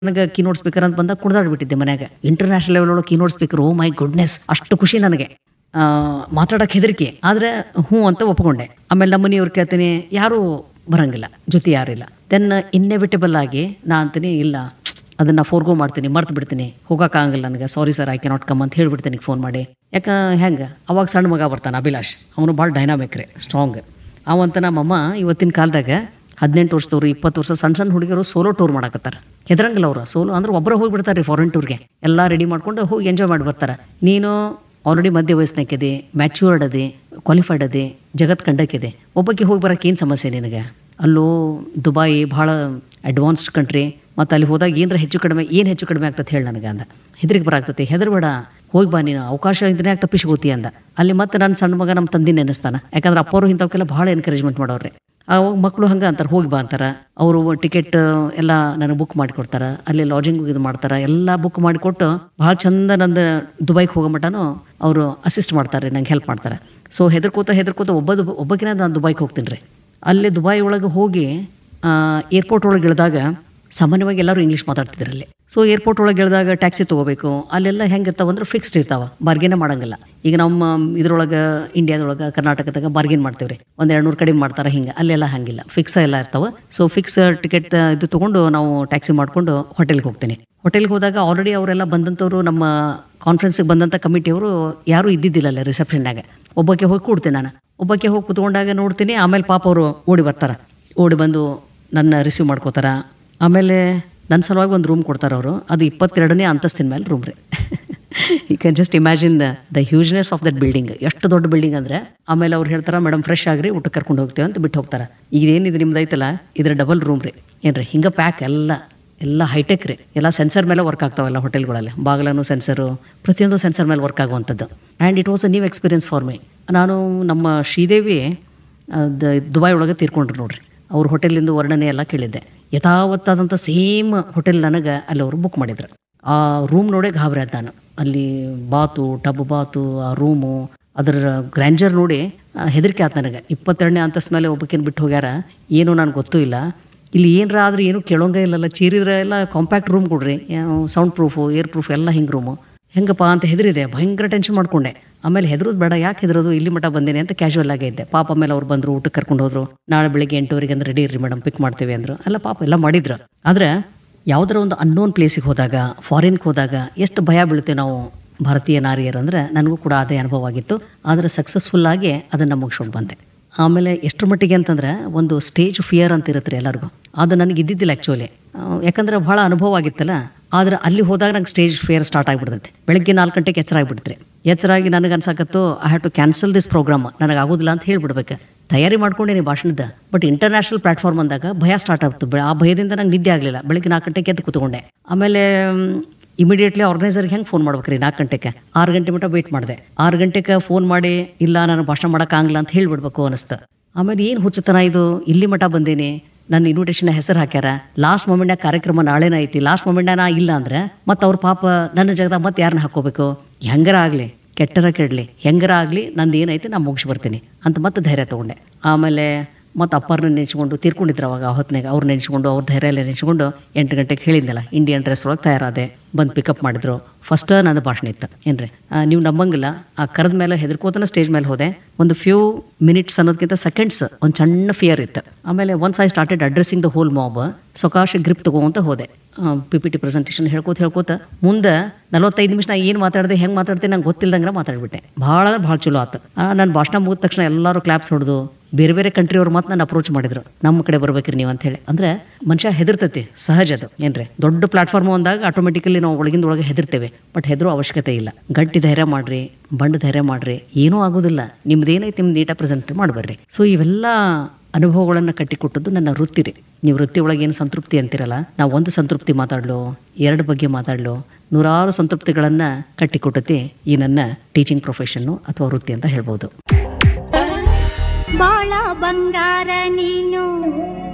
ನನಗೆ keynote speaker ಅಂತ ಬಂದಾಗ ಕುಡ್ದಾಡ್ಬಿಟ್ಟಿದ್ದೆ ಮನ್ಯಾಗ ಇಂಟರ್ನ್ಯಾಷನಲ್ ಲೆವೆಲ್ ಒಳಗೆ keynote speaker oh my goodness ಅಷ್ಟು ಖುಷಿ ನನಗೆ ಆ, ಮಾತಾಡಕ್ಕೆ ಹೆದರಿಕೆ ಆದ್ರೆ ಹ್ಞೂ ಅಂತ ಒಪ್ಕೊಂಡೆ ಆಮೇಲೆ ನಮ್ಮ ಮನೆಯವ್ರು ಕೇಳ್ತೀನಿ ಯಾರೂ ಬರಂಗಿಲ್ಲ ಜೊತೆ ಯಾರಿಲ್ಲ ದೆನ್ ಇನ್ನೆವಿಟಬಲ್ ಆಗಿ ನಾ ಅಂತೀನಿ ಇಲ್ಲ ಅದನ್ನ ಫೋರ್ಗೋ ಮಾಡ್ತೀನಿ ಮರ್ತು ಬಿಡ್ತೀನಿ ಹೋಗೋಕ್ಕಾಗಲ್ಲ ನನಗೆ sorry sir I cannot come ಅಂತ ಹೇಳ್ಬಿಡ್ತೀನಿ ಫೋನ್ ಮಾಡಿ ಯಾಕ ಹೆಂಗೆ ಅವಾಗ ಸಣ್ಣ ಮಗ ಬರ್ತಾನೆ ಅಭಿಲಾಷ್ ಅವನು ಭಾಳ ಡೈನಾಮಿಕ್ ರೀ ಸ್ಟ್ರಾಂಗ್ ಅವಂತ ನಮ್ಮಮ್ಮ ಇವತ್ತಿನ ಕಾಲದಾಗ ಹದಿನೆಂಟು ವರ್ಷದವ್ರು ಇಪ್ಪತ್ತು ವರ್ಷ ಸಣ್ಣ ಸಣ್ಣ ಹುಡುಗರು ಸೋಲೋ ಟೂರ್ ಮಾಡಕತ್ತಾರ ಹೆದರಂಗಿಲ್ಲ ಅವ್ರು ಸೋಲೋ ಅಂದ್ರೆ ಒಬ್ಬರು ಹೋಗಿಬಿಡ್ತಾರೆ ರೀ ಫಾರಿನ್ ಟೂರ್ಗೆ ಎಲ್ಲ ರೆಡಿ ಮಾಡ್ಕೊಂಡು ಹೋಗಿ ಎಂಜಾಯ್ ಮಾಡಿ ಬರ್ತಾರೆ ನೀನು ಆಲ್ರೆಡಿ ಮಧ್ಯ ವಯಸ್ಸಿನಾಕಿದೆ ಮ್ಯಾಚ್ಯೂರ್ಡ್ ಅದಿ ಕ್ವಾಲಿಫೈಡ್ ಅದಿ ಜಗತ್ ಕಂಡಕ್ಕಿದೆ ಒಬ್ಬಕ್ಕೆ ಹೋಗಿ ಬರೋಕೆ ಏನು ಸಮಸ್ಯೆ ನಿನಗೆ ಅಲ್ಲೂ ದುಬಾಯಿ ಭಾಳ ಅಡ್ವಾನ್ಸ್ಡ್ ಕಂಟ್ರಿ ಮತ್ತು ಅಲ್ಲಿ ಹೋದಾಗ ಏನರ ಹೆಚ್ಚು ಕಡಿಮೆ ಏನು ಹೆಚ್ಚು ಕಡಿಮೆ ಆಗ್ತದೆ ಹೇಳಿ ನನಗೆ ಅಂದ ಹೆದರಿಗೆ ಬರಾಗ್ತತಿ ಹೆದರ್ಬೇಡ ಹೋಗಿ ಬಾ ನೀನು ಅವಕಾಶ ಇದ್ರೆ ಯಾಕೆ ತಪ್ಪಿಸ್ಕೋತಿ ಅಂದ ಅಲ್ಲಿ ಮತ್ತೆ ನನ್ನ ಸಣ್ಣ ಮಗ ನಮ್ಮ ತಂದೆ ನೆನೆಸ್ತಾನೆ ಯಾಕಂದ್ರೆ ಅಪ್ಪವರು ಇಂಥವಕ್ಕೆಲ್ಲ ಭಾಳ ಎನ್ಕರೇಜ್ಮೆಂಟ್ ಮಾಡೋರು ಅವಾಗ ಮಕ್ಕಳು ಹಂಗೆ ಅಂತಾರೆ ಹೋಗಿ ಬಾ ಅಂತಾರೆ ಅವರು ಟಿಕೆಟ್ ಎಲ್ಲ ನನಗೆ ಬುಕ್ ಮಾಡಿಕೊಡ್ತಾರೆ ಅಲ್ಲಿ ಲಾಜಿಂಗ್ ಇದು ಮಾಡ್ತಾರೆ ಎಲ್ಲ ಬುಕ್ ಮಾಡಿಕೊಟ್ಟು ಭಾಳ ಚಂದ ನಂದು ದುಬೈಗೆ ಹೋಗೋ ಮಟನು ಅವರು ಅಸಿಸ್ಟ್ ಮಾಡ್ತಾರೆ ನಂಗೆ ಹೆಲ್ಪ್ ಮಾಡ್ತಾರೆ ಸೊ ಹೆದರ್ಕೋತ ಹೆದರ್ಕೋತ ಒಬ್ಬದು ಒಬ್ಬಕಿನ ನಾನು ದುಬೈಗೆ ಹೋಗ್ತೀನಿ ರೀ ಅಲ್ಲಿ ದುಬೈ ಒಳಗೆ ಹೋಗಿ ಏರ್ಪೋರ್ಟ್ ಒಳಗೆ ಇಳಿದಾಗ ಸಾಮಾನ್ಯವಾಗಿ ಎಲ್ಲರೂ ಇಂಗ್ಲೀಷ್ ಮಾತಾಡ್ತಿದ್ರು ಅಲ್ಲಿ ಸೊ ಏರ್ಪೋರ್ಟ್ ಒಳಗೆ ಇಳಿದಾಗ ಟ್ಯಾಕ್ಸಿ ತೊಗೋಬೇಕು ಅಲ್ಲೆಲ್ಲ ಹೆಂಗಿರ್ತಾವ ಅಂದ್ರೆ ಫಿಕ್ಸ್ಡ್ ಇರ್ತಾವ ಬಾರ್ಗೇನೇ ಮಾಡಂಗಿಲ್ಲ ಈಗ ನಮ್ಮ ಇದ್ರೊಳಗೆ ಇಂಡಿಯಾದೊಳಗೆ ಕರ್ನಾಟಕದಾಗ ಬಾರ್ಗೇನ್ ಮಾಡ್ತೀವಿ ರೀ ಒಂದು ಎರಡು ನೂರು ಕಡಿಮೆ ಮಾಡ್ತಾರೆ ಹಿಂಗೆ ಅಲ್ಲೆಲ್ಲ ಹಂಗಿಲ್ಲ ಫಿಕ್ಸ್ ಎಲ್ಲ ಇರ್ತಾವ ಸೊ ಫಿಕ್ಸ್ ಟಿಕೆಟ್ ಇದು ತೊಗೊಂಡು ನಾವು ಟ್ಯಾಕ್ಸಿ ಮಾಡ್ಕೊಂಡು ಹೋಟೆಲ್ಗೆ ಹೋಗ್ತೀನಿ ಹೋಟೆಲ್ಗೆ ಹೋದಾಗ ಆಲ್ರೆಡಿ ಅವರೆಲ್ಲ ಬಂದಂಥವ್ರು ನಮ್ಮ ಕಾನ್ಫರೆನ್ಸಿಗೆ ಬಂದಂಥ ಕಮಿಟಿಯವರು ಯಾರೂ ಇದ್ದಿದ್ದಿಲ್ಲ ಅಲ್ಲಿ ರಿಸೆಪ್ಷನ್ನಾಗ ಒಬ್ಬಕ್ಕೆ ಹೋಗಿ ಕೂಡ್ತೀನಿ ನಾನು ಒಬ್ಬಕ್ಕೆ ಹೋಗಿ ಕೂತ್ಕೊಂಡಾಗ ನೋಡ್ತೀನಿ ಆಮೇಲೆ ಪಾಪ ಅವರು ಓಡಿ ಬರ್ತಾರೆ ಓಡಿ ಬಂದು ನನ್ನ ರಿಸೀವ್ ಮಾಡ್ಕೋತಾರ ಆಮೇಲೆ ನನ್ನ ಸಲುವಾಗಿ ಒಂದು ರೂಮ್ ಕೊಡ್ತಾರೆ ಅವರು ಅದು ಇಪ್ಪತ್ತೆರಡನೇ ಅಂತಸ್ತಿನ ಮೇಲೆ ರೂಮ್ ರೀ you can just imagine the hugeness of that building ಎಷ್ಟು ದೊಡ್ಡ ಬಿಲ್ಡಿಂಗ್ ಅಂದರೆ ಆಮೇಲೆ ಅವ್ರು ಹೇಳ್ತಾರೆ ಮೇಡಮ್ ಫ್ರೆಶ್ ಆಗ್ರಿ ಊಟಕ್ಕೆ ಕರ್ಕೊಂಡು ಹೋಗ್ತೇವೆ ಅಂತ ಬಿಟ್ಟು ಹೋಗ್ತಾರೆ ಈಗ ಏನಿದೆ ನಿಮ್ದು ಐತಲ್ಲ ಇದ್ರ ಡಬಲ್ ರೂಮ್ ರೀ ಏನ್ರಿ ಹಿಂಗೆ ಪ್ಯಾಕ್ ಎಲ್ಲ ಎಲ್ಲ ಹೈಟೆಕ್ ರೀ ಎಲ್ಲ ಸೆನ್ಸರ್ ಮೇಲೆ ವರ್ಕ್ ಆಗ್ತಾವಲ್ಲ ಹೋಟೆಲ್ಗಳಲ್ಲಿ ಬಾಗಿಲನು ಸೆನ್ಸರು ಪ್ರತಿಯೊಂದು ಸೆನ್ಸರ್ ಮೇಲೆ ವರ್ಕ್ ಆಗುವಂಥದ್ದು and it was a new experience for my ನಾನು ನಮ್ಮ ಶ್ರೀದೇವಿ ಅದು ದುಬೈ ಒಳಗೆ ತೀರ್ಕೊಂಡ್ರು ನೋಡ್ರಿ ಅವ್ರ ಹೋಟೆಲಿಂದ ವರ್ಣನೆ ಎಲ್ಲ ಕೇಳಿದ್ದೆ ಯಥಾವತ್ತಾದಂಥ ಸೇಮ್ ಹೋಟೆಲ್ ನನಗೆ ಅಲ್ಲಿ ಅವರು ಬುಕ್ ಮಾಡಿದ್ರು ಆ ರೂಮ್ ನೋಡೇ ಗಾಬರಿ ಆದ ನಾನು ಅಲ್ಲಿ ಬಾತು ಟಬ್ ಬಾತು ಆ ರೂಮು ಅದರ ಗ್ರ್ಯಾಂಜರ್ ನೋಡಿ ಆ, ಹೆದರಿಕೆ ಆಯ್ತು ನನಗೆ ಇಪ್ಪತ್ತೆರಡನೇ ಅಂತಸ್ ಮೇಲೆ ಒಬ್ಬಕಿನ ಬಿಟ್ಟು ಹೋಗ್ಯಾರ ಏನೂ ನನಗೆ ಗೊತ್ತೂ ಇಲ್ಲ ಇಲ್ಲಿ ಏನರ ಆದ್ರೆ ಏನು ಕೇಳೋಂಗೇ ಇಲ್ಲಲ್ಲ ಚೀರಿದ್ರೆ ಎಲ್ಲ ಕಾಂಪ್ಯಾಕ್ಟ್ ರೂಮ್ ಕೊಡ್ರಿ ಸೌಂಡ್ ಪ್ರೂಫು ಏರ್ ಪ್ರೂಫ್ ಎಲ್ಲ ಹಿಂಗೆ ರೂಮು ಹೆಂಗಪ್ಪ ಅಂತ ಹೆದರಿದೆ ಭಯಂಕರ ಟೆನ್ಷನ್ ಮಾಡ್ಕೊಂಡೆ ಆಮೇಲೆ ಹೆದರೋದು ಬೇಡ ಯಾಕೆ ಹೆದರೋದು ಇಲ್ಲಿ ಮಟ್ಟ ಬಂದೇನೆ ಅಂತ ಕ್ಯಾಶುವಲ್ ಆಗೇ ಇದ್ದೆ ಪಾಪ ಆಮೇಲೆ ಅವ್ರು ಬಂದರು ಊಟಕ್ಕೆ ಕರ್ಕೊಂಡು ಹೋದ್ರು ನಾಳೆ ಬೆಳಿಗ್ಗೆ ಎಂಟೂವರೆಗೆ ಅಂದ್ರೆ ರೆಡಿ ಇರ್ರಿ ಮೇಡಮ್ ಪಿಕ್ ಮಾಡ್ತೇವೆ ಅಂದರು ಅಲ್ಲ ಪಾಪ ಎಲ್ಲ ಮಾಡಿದ್ರು ಆದ್ರೆ ಯಾವುದರ ಒಂದು ಅನ್ನೋನ್ ಪ್ಲೇಸಿಗೆ ಹೋದಾಗ ಫಾರಿನ್ಗೆ ಹೋದಾಗ ಎಷ್ಟು ಭಯ ಬೀಳುತ್ತೆ ನಾವು ಭಾರತೀಯ ನಾರಿಯರು ಅಂದರೆ ನನಗೂ ಕೂಡ ಅದೇ ಅನುಭವ ಆಗಿತ್ತು ಆದರೆ ಸಕ್ಸಸ್ಫುಲ್ಲಾಗಿ ಅದನ್ನು ಮುಗಿಸ್ಕೊಂಡು ಬಂದೆ ಆಮೇಲೆ ಎಷ್ಟರ ಮಟ್ಟಿಗೆ ಅಂತಂದ್ರೆ ಒಂದು ಸ್ಟೇಜ್ ಫಿಯರ್ ಅಂತ ಇರುತ್ತೆ ರೀ ಎಲ್ಲರಿಗೂ ಅದು ನನಗೆ ಇದ್ದಿದ್ದಿಲ್ಲ ಆ್ಯಕ್ಚುಲಿ ಯಾಕಂದ್ರೆ ಭಾಳ ಅನುಭವ ಆಗಿತ್ತಲ್ಲ ಆದ್ರೆ ಅಲ್ಲಿ ಹೋದಾಗ ನಂಗೆ ಸ್ಟೇಜ್ ಫಿಯರ್ ಸ್ಟಾರ್ಟ್ ಆಗಿಬಿಡ್ತೈತೆ ಬೆಳಗ್ಗೆ ನಾಲ್ಕು ಗಂಟೆಗೆ ಎಚ್ಚರ ಆಗಿಬಿಡ್ತ್ರಿ ಎಚ್ಚರಾಗಿ ನನಗೆ ಅನ್ಸಕತ್ತು I have to cancel this program ನನಗೆ ಆಗೋದಿಲ್ಲ ಅಂತ ಹೇಳ್ಬಿಡ್ಬೇಕು ತಯಾರಿ ಮಾಡ್ಕೊಂಡೇನಿ ಭಾಷಣದ ಬಟ್ ಇಂಟರ್ನ್ಯಾಷನಲ್ ಪ್ಲಾಟ್ಫಾರ್ಮ್ ಅಂದಾಗ ಭಯ ಸ್ಟಾರ್ಟ್ ಆಗ್ತು ಬೆ- ಆ ಭಯದಿಂದ ನಂಗೆ ನಿದ್ದೆ ಆಗಲಿಲ್ಲ ಬೆಳಗ್ಗೆ ನಾಲ್ಕು ಗಂಟೆಗೆ ಎದ್ದು ಕೂತ್ಕೊಂಡೆ ಆಮೇಲೆ ಇಮಿಡಿಯೇಟ್ಲಿ ಆರ್ಗನೈಸರ್ಗೆ ಹೆಂಗೆ ಫೋನ್ ಮಾಡ್ಬೇಕ್ರಿ ನಾಲ್ಕು ಗಂಟೆಗೆ ಆರು ಗಂಟೆ ಮಟ್ಟ ವೇಟ್ ಮಾಡಿದೆ ಆರು ಗಂಟೆಗೆ ಫೋನ್ ಮಾಡಿ ಇಲ್ಲ ನಾನು ಭಾಷಣ ಮಾಡೋಕ್ಕಾಗಲ್ಲ ಅಂತ ಹೇಳ್ಬಿಡ್ಬೇಕು ಅನಿಸ್ತು ಆಮೇಲೆ ಏನು ಹುಚ್ಚತನ ಇದು ಇಲ್ಲಿ ಮಠ ಬಂದೇನಿ ನನ್ನ ಇನ್ವಿಟೇಷನ್ ಹೆಸರು ಹಾಕ್ಯಾರ ಲಾಸ್ಟ್ ಮೊಮೆಂಟ್ನಾಗ ಕಾರ್ಯಕ್ರಮ ನಾಳೆನ ಐತಿ ಲಾಸ್ಟ್ ಮೊಮೆಂಟ್ನಾಗ ನಾ ಇಲ್ಲ ಅಂದ್ರೆ ಮತ್ತೆ ಅವ್ರ ಪಾಪ ನನ್ನ ಜಾಗದಾಗ ಮತ್ತೆ ಯಾರನ್ನ ಹಾಕೋಬೇಕು ಹೆಂಗರ ಆಗಲಿ ಕೆಟ್ಟರ ಕೆಡಲಿ ಹೆಂಗರ ಆಗಲಿ ನಂದು ಏನೈತೆ ನಾನು ಮುಗಿಸಿ ಬರ್ತೀನಿ ಅಂತ ಮತ್ತೆ ಧೈರ್ಯ ತೊಗೊಂಡೆ ಆಮೇಲೆ ಮತ್ತು ಅಪ್ಪರನ್ನ ನೆನೆಸ್ಕೊಂಡು ತೀರ್ಕೊಂಡಿದ್ರು ಅವಾಗ ಆ ಹೊತ್ನಾಗ ಅವ್ರು ನೆನೆಸ್ಕೊಂಡು ಅವ್ರ ಧೈರ್ಯ ಎಲ್ಲ ನೆನೆಸ್ಕೊಂಡು ಎಂಟು ಗಂಟೆಗೆ ಹೇಳಿದ್ನಲ್ಲ ಇಂಡಿಯನ್ ಡ್ರೆಸ್ ಒಳಗೆ ತಯಾರಾದೆ ಬಂದು ಪಿಕಪ್ ಮಾಡಿದ್ರು ಫಸ್ಟ್ ನನ್ನ ಭಾಷಣ ಇತ್ತು ಏನ್ರಿ ಆ, ನೀವು ನಂಬಂಗಿಲ್ಲ ಆ ಕರೆದ ಮೇಲೆ ಹೆದರ್ಕೋತನ ಸ್ಟೇಜ್ ಮೇಲೆ ಹೋದೆ ಒಂದು ಫ್ಯೂ ಮಿನಿಟ್ಸ್ ಅನ್ನೋದಕ್ಕಿಂತ ಸೆಕೆಂಡ್ಸ್ ಒಂದು ಸಣ್ಣ ಫಿಯರ್ ಇತ್ತು ಆಮೇಲೆ once I started addressing the whole mob ಸೊಕಾಶ ಗ್ರಿಪ್ ತಗೋಂತ ಹೋದೆ ಪಿ ಪಿ ಟಿ ಪ್ರೆಸೆಂಟೇಷನ್ ಹೇಳ್ಕೋತ ಹೇಳ್ಕೋತ ಮುಂದೆ ನಲವತ್ತೈದು ನಿಮಿಷ ನಾ ಏನು ಮಾತಾಡಿದೆ ಹೆಂಗೆ ಮಾತಾಡ್ತೀನಿ ನಂಗೆ ಗೊತ್ತಿಲ್ದಂಗೆ ಮಾತಾಡ್ಬಿಟ್ಟೆ ಭಾಳ ಅಂದ್ರೆ ಭಾಳ ಚಲೋ ಆತು ನನ್ನ ಭಾಷಣ ಮುಗಿದ ತಕ್ಷಣ ಎಲ್ಲರೂ ಕ್ಲಾಪ್ಸ್ ಹೊಡೆದು ಬೇರೆ ಬೇರೆ ಕಂಟ್ರಿಯವ್ರು ಮತ್ತೆ ನಾನು ಅಪ್ರೋಚ್ ಮಾಡಿದ್ರು ನಮ್ಮ ಕಡೆ ಬರ್ಬೇಕ್ರಿ ನೀವು ಅಂತ ಹೇಳಿ ಅಂದ್ರೆ ಮನುಷ್ಯ ಹೆದರ್ತೈತಿ ಸಹಜ ಅದು ಏನ್ರಿ ದೊಡ್ಡ ಪ್ಲಾಟ್ಫಾರ್ಮ್ ಅಂದಾಗ ಆಟೋಮೆಟಿಕಲಿ ನಾವು ಒಳಗಿಂದ ಒಳಗೆ ಹೆದರ್ತೇವೆ ಬಟ್ ಹೆದರೋ ಅವಶ್ಯಕತೆ ಇಲ್ಲ ಗಟ್ಟಿ ಧೈರ್ಯ ಮಾಡ್ರಿ ಬಂಡ್ ಧೈರ್ಯ ಮಾಡ್ರಿ ಏನೂ ಆಗೋದಿಲ್ಲ ನಿಮ್ದು ಏನೈತಿ ನಿಮ್ದು ನೀಟಾಗಿ ಪ್ರೆಸೆಂಟ್ ಮಾಡ್ಬರ್ರಿ ಸೊ ಇವೆಲ್ಲ ಅನುಭವಗಳನ್ನು ಕಟ್ಟಿಕೊಟ್ಟದ್ದು ನನ್ನ ವೃತ್ತಿ ರೀ ನೀವು ವೃತ್ತಿ ಒಳಗೆ ಏನು ಸಂತೃಪ್ತಿ ಅಂತಿರಲ್ಲ ನಾವು ಒಂದು ಸಂತೃಪ್ತಿ ಮಾತಾಡ್ಲು ಎರಡು ಬಗ್ಗೆ ಮಾತಾಡ್ಲು ನೂರಾರು ಸಂತೃಪ್ತಿಗಳನ್ನು ಕಟ್ಟಿಕೊಟ್ಟತಿ ಈ ನನ್ನ ಟೀಚಿಂಗ್ ಪ್ರೊಫೆಷನ್ನು ಅಥವಾ ವೃತ್ತಿ ಅಂತ ಹೇಳ್ಬೋದು ಬಾಳ ಬಂಗಾರ ನೀನು